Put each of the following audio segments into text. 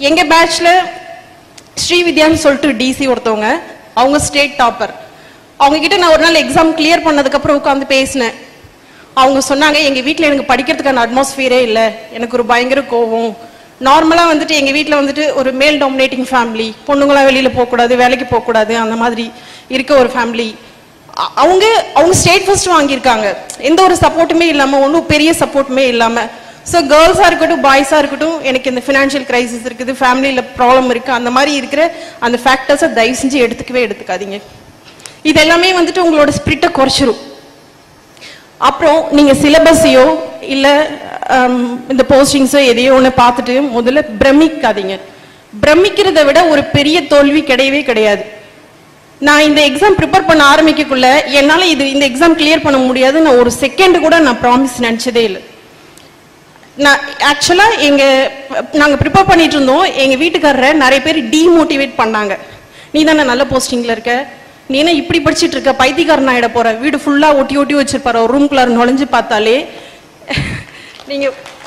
எங்க பேட்ச்ல ஸ்ரீவித்யான்னு சொல்லிட்டு டிசி ஒருத்தவங்க அவங்க ஸ்டேட் டாப்பர் அவங்க கிட்ட நான் ஒரு நாள் எக்ஸாம் கிளியர் பண்ணதுக்கு அப்புறம் உட்காந்து பேசினேன் அவங்க சொன்னாங்க எங்க வீட்ல எனக்கு படிக்கிறதுக்கான அட்மாஸ்பியரே இல்லை எனக்கு ஒரு பயங்கர கோவம் நார்மலா வந்துட்டு எங்க வீட்ல வந்துட்டு ஒரு மேல் டாமினேட்டிங் ஃபேமிலி பொண்ணுங்களாம் வெளியில போகக்கூடாது வேலைக்கு போகக்கூடாது அந்த மாதிரி இருக்க ஒரு ஃபேமிலி அவங்க அவங்க ஸ்டேட் ஃபர்ஸ்ட் வாங்கியிருக்காங்க எந்த ஒரு சப்போர்ட்டுமே இல்லாம ஒன்றும் பெரிய சப்போர்ட்டுமே இல்லாம ஸோ கேர்ள்ஸாக இருக்கட்டும் பாய்ஸாக இருக்கட்டும் எனக்கு இந்த ஃபினான்ஷியல் கிரைசிஸ் இருக்குது ஃபேமிலியில் ப்ராப்ளம் இருக்குது அந்த மாதிரி இருக்கிற அந்த ஃபேக்டர்ஸை தயவு செஞ்சு எடுத்துக்கவே எடுத்துக்காதீங்க இது எல்லாமே வந்துட்டு உங்களோட ஸ்பிரிட்டை குறைச்சிரும் அப்புறம் நீங்க சிலபஸையோ இல்ல ஹம், இந்த போஸ்டிங்ஸோ எதையோ ஒன்று பார்த்துட்டு முதல்ல பிரமிக்காதீங்க பிரமிக்கிறத விட ஒரு பெரிய தோல்வி கிடையவே கிடையாது நான் இந்த எக்ஸாம் ப்ரிப்பேர் பண்ண ஆரம்பிக்கக்குள்ள என்னால இது இந்த எக்ஸாம் கிளியர் பண்ண முடியாது நான் ஒரு செகண்ட் கூட நான் ப்ராமிஸ் நினைச்சதே இல்லை நான் ஆக்சுவலா எங்க நாங்க ப்ரிப்பேர் பண்ணிட்டு இருந்தோம் எங்க வீட்டுக்காரரை நிறைய பேர் டீமோட்டிவேட் பண்ணாங்க நீ தானே நல்ல போஸ்டிங்ல இருக்க நீ என்ன இப்படி படிச்சிட்டு இருக்க பைத்தியக்காரன் ஆயிட போற வீடு ஃபுல்லா ஒட்டி ஒட்டி வச்சிருப்பாரு ஒரு ரூம்குள்ளார நுழைஞ்சு பார்த்தாலே நீங்க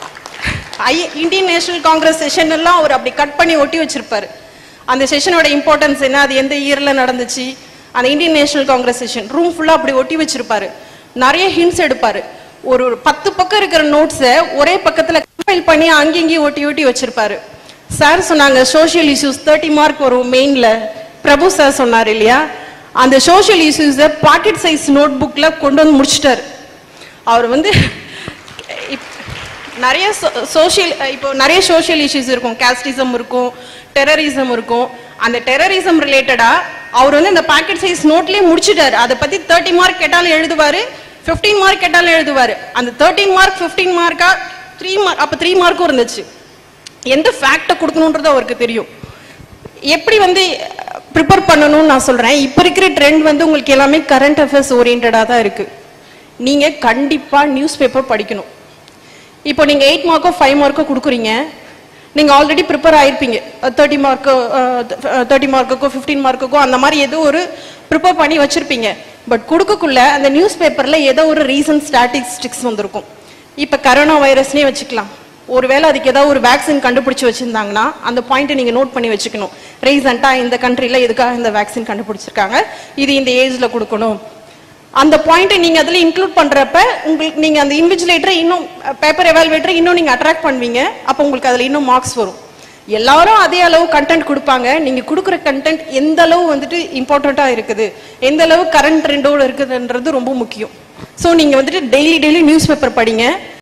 ஐ இந்தியன் நேஷனல் காங்கிரஸ் செஷன் எல்லாம் அவர் அப்படி கட் பண்ணி ஒட்டி வச்சிருப்பாரு அந்த செஷனோட இம்பார்ட்டன்ஸ் என்ன அது எந்த இயர்ல நடந்துச்சு அந்த இந்தியன் நேஷனல் காங்கிரஸ் செஷன் ரூம் ஃபுல்லா அப்படி ஒட்டி வச்சிருப்பாரு நிறைய ஹிண்ட்ஸ் எடுப்பாரு ஒரு ஒரு பத்து பக்கம் இருக்கிற நோட்ஸை ஒரே பக்கத்துல கம்பைல் பண்ணி அங்கேயும் ஒட்டி ஒட்டி வச்சிருப்பாரு சார் சொன்னாங்க சோஷியல் இஷ்யூஸ் தேர்ட்டி மார்க் வரும் மெயின்ல பிரபு சார் சொன்னார் இல்லையா அந்த சோஷியல் இஷ்யூஸை பாக்கெட் சைஸ் நோட் புக்ல கொண்டு வந்து முடிச்சிட்டாரு அவர் வந்து இப்- நிறைய சோஷியல் இப்போ நிறைய சோஷியல் இஷ்யூஸ் இருக்கும் கேஸ்டிசம் இருக்கும் டெரரிசம் இருக்கும் அந்த டெரரிசம் ரிலேட்டடா அவர் வந்து அந்த பாக்கெட் சைஸ் நோட்லயே முடிச்சிட்டாரு அதை பத்தி தேர்ட்டி மார்க் கேட்டாலும் எழுதுவாரு 15 மார்க் கேட்டாலும் எழுதுவாரு அந்த தேர்ட்டீன் மார்க் 15 மார்க்கா த்ரீ மார்க் அப்ப த்ரீ மார்க்கும் இருந்துச்சு எந்த ஃபேக்டை கொடுக்கணுன்றது அவருக்கு தெரியும் எப்படி வந்து ப்ரிப்பேர் பண்ணணும்னு நான் சொல்றேன் இப்போ இருக்கிற ட்ரெண்ட் வந்து உங்களுக்கு எல்லாமே கரண்ட் அஃபேர்ஸ் ஓரியன்டாக தான் இருக்கு நீங்க கண்டிப்பா நியூஸ் பேப்பர் படிக்கணும் இப்போ நீங்க எயிட் மார்க்கோ ஃபைவ் மார்க்கோ கொடுக்குறீங்க நீங்க ஆல்ரெடி ப்ரிப்பேர் ஆயிருப்பீங்க தேர்ட்டி மார்க்கு தேர்ட்டி மார்க்குக்கோ ஃபிஃப்டீன் மார்க்குக்கோ அந்த மாதிரி ஏதோ ஒரு ப்ரிப்பேர் பண்ணி வச்சிருப்பீங்க பட் கொடுக்கக்குள்ள அந்த நியூஸ் பேப்பர்ல ஏதோ ஒரு ரீசன் ஸ்டாட்டிஸ்டிக்ஸ் வந்திருக்கும் இப்போ கரோனா வைரஸ்னே வச்சுக்கலாம் ஒருவேளை அதுக்கு ஏதாவது ஒரு வேக்சின் கண்டுபிடிச்சு வச்சிருந்தாங்கன்னா அந்த பாயிண்ட்டை நீங்க நோட் பண்ணி வச்சுக்கணும் ரீசெண்டா இந்த கண்ட்ரில எதுக்காக இந்த வேக்சின் கண்டுபிடிச்சிருக்காங்க இது இந்த ஏஜ்ல கொடுக்கணும் அந்த பாயிண்ட்டை நீங்க அதுல இன்க்ளூட் பண்றப்ப உங்களுக்கு நீங்க அந்த இன்விஜிலேட்டரை இன்னும் பேப்பர் எவால்வேட்டரை இன்னும் நீங்க அட்ராக்ட் பண்ணுவீங்க அப்போ உங்களுக்கு அதுல இன்னும் மார்க்ஸ் வரும் எல்லாரும் அதே அளவு கண்டென்ட் கொடுப்பாங்க நீங்க கொடுக்குற கண்டென்ட் எந்த அளவு வந்துட்டு இம்பார்ட்டண்டா இருக்குது எந்த அளவு கரண்ட் ட்ரெண்டோட இருக்குதுன்றது ரொம்ப முக்கியம் ஸோ நீங்க வந்துட்டு டெய்லி டெய்லி நியூஸ் பேப்பர் படிங்க